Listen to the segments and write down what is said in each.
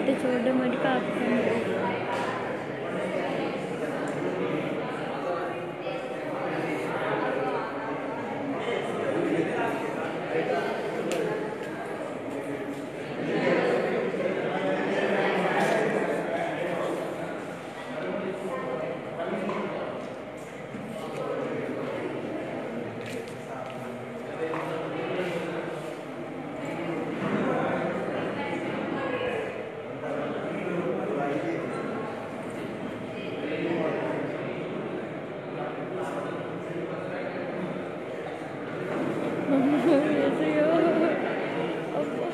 అంటే చూడడం మటుకు ఆపుతుంది ఏసయ్యో. అబ్బా.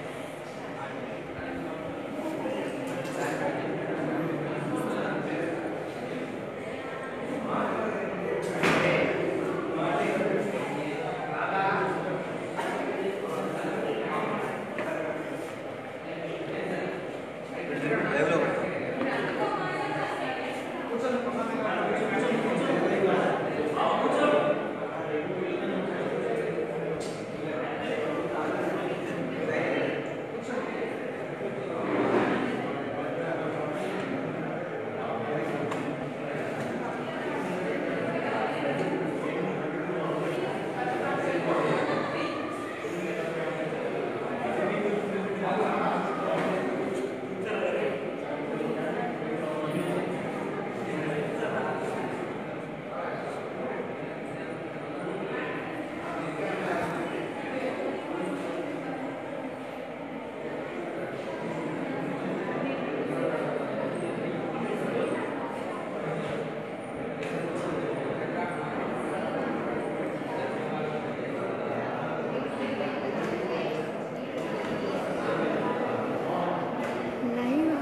లైవ్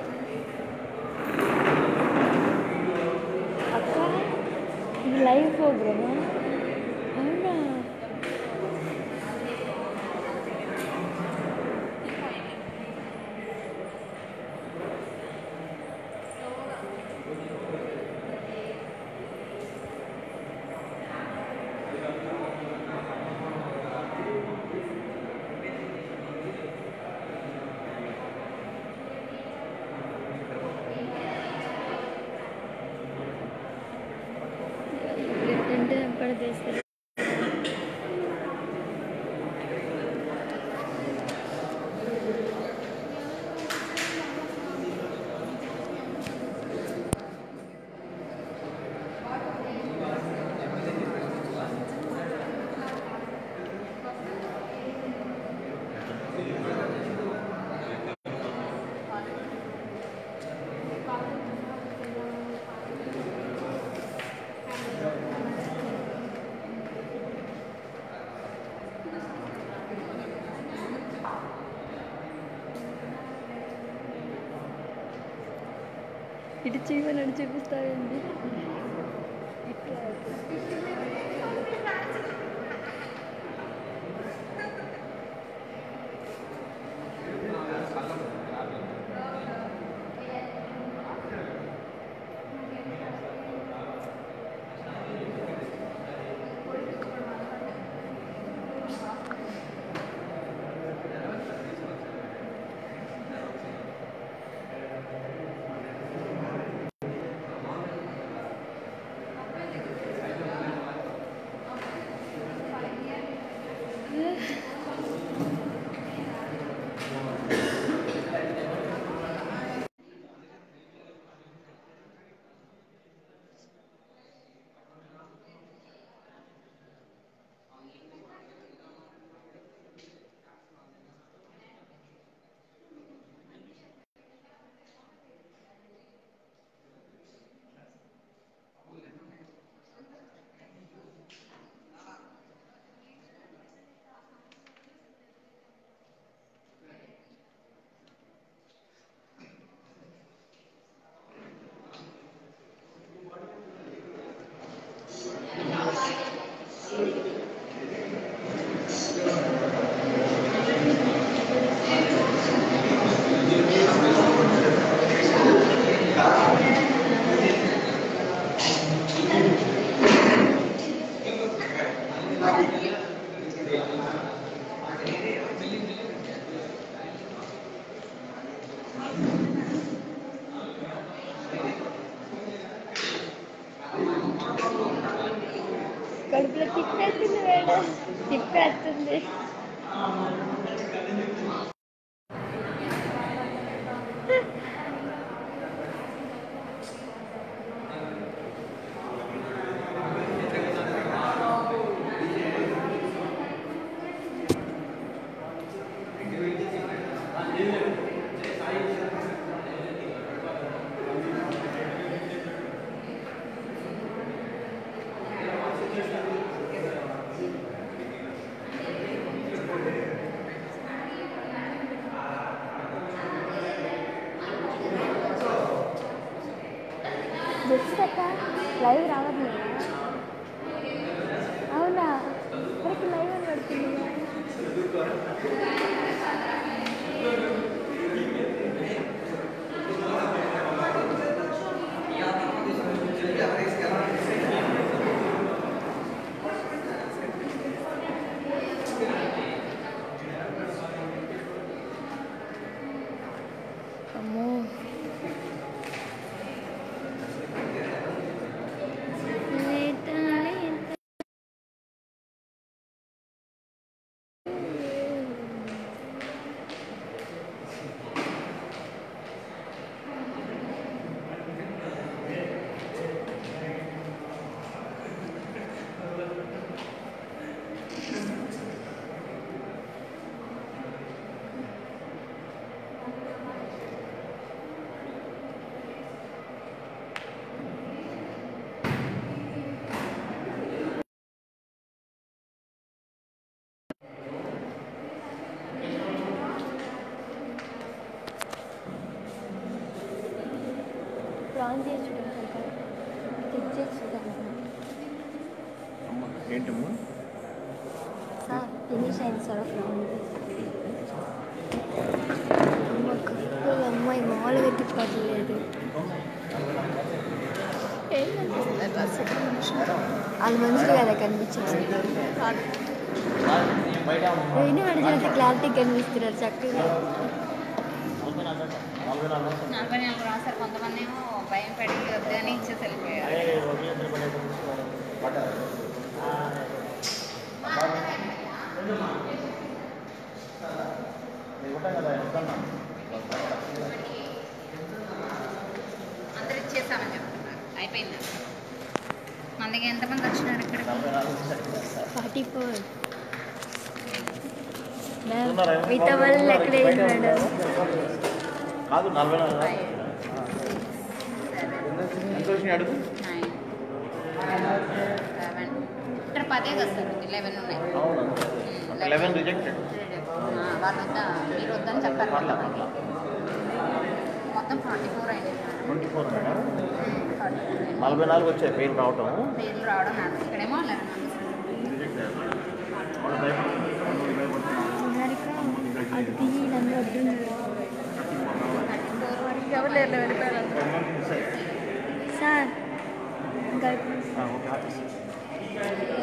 అక్క ఇది లైవ్ ప్రోగ్రామా అవునా అంటే ఎక్కడ చేస్తారు ఇటు చేయమని చూపిస్తారండి ఇట్లా ఆ వస్తుంది జస్ట్ అక్క లైవ్ రావట్లేదా అవునా ఇక్కడికి లైవ్ అని పడుతుంది అమ్మో లేత లేత ప్రాన్ చేసి చూడండి చెక్ చేసి చూడండి అమ్మ ఏంటమ్మా సార్ ఫినిష్ అయింది సార్ ప్రాన్ అమ్మ కరెక్ట్గా అమ్మాయి మామూలుగా తిప్పట్లేదు ఏం కనిపిస్తుంది అట్లా సెకండ్ మనిషి వాళ్ళ మనుషులు కదా కనిపించేది విని అడిగినంత క్లారిటీ కనిపిస్తున్నారు చక్కగా నలభై నాలుగు రాశారు కొంతమంది ఏమో భయం పడి వద్దని ఇచ్చేసి వెళ్ళిపోయారు అందరు ఇచ్చేసామని చెప్తున్నారు అయిపోయింది మనకి ఎంతమంది వచ్చినారు ఇక్కడ ఫార్టీ ఫోర్ మ్యామ్ మిగతా వాళ్ళు ఎక్కడ మేడం కాదు నలభై నాలుగు ఎంత వచ్చినాయి అడుగు నైన్ సెవెన్ ఇక్కడ పదే కదా సార్ లెవెన్ ఉన్నాయి అవును లెవెన్ రిజెక్టెడ్ ఆ, వాళ్ళు వద్దా మీరు వద్దని చెప్పారు పర్లా పర్లా మొత్తం ఫార్టీ ఫోర్ అయినాయి twenty four madam forty four అయినాయి నలభై నాలుగు వచ్చాయి పేర్లు రావటం పేర్లు రావడం నాకు ఇక్కడేమో లెవెన్ రిజెక్ట్ అయ్యారు వాళ్ళు భయపడుతున్నారు వాళ్ళు భయపడుతున్నారు నిహారిక అది తీయి నన్ను వద్దున్నారు ఫోర్ వరకు ఎవరు లేరు వెళ్ళిపోయారు కొంతమంది మిస్ అయ్యారు సార్ ఇంకా ఆ, ఓకే ఆర్టిస్ట్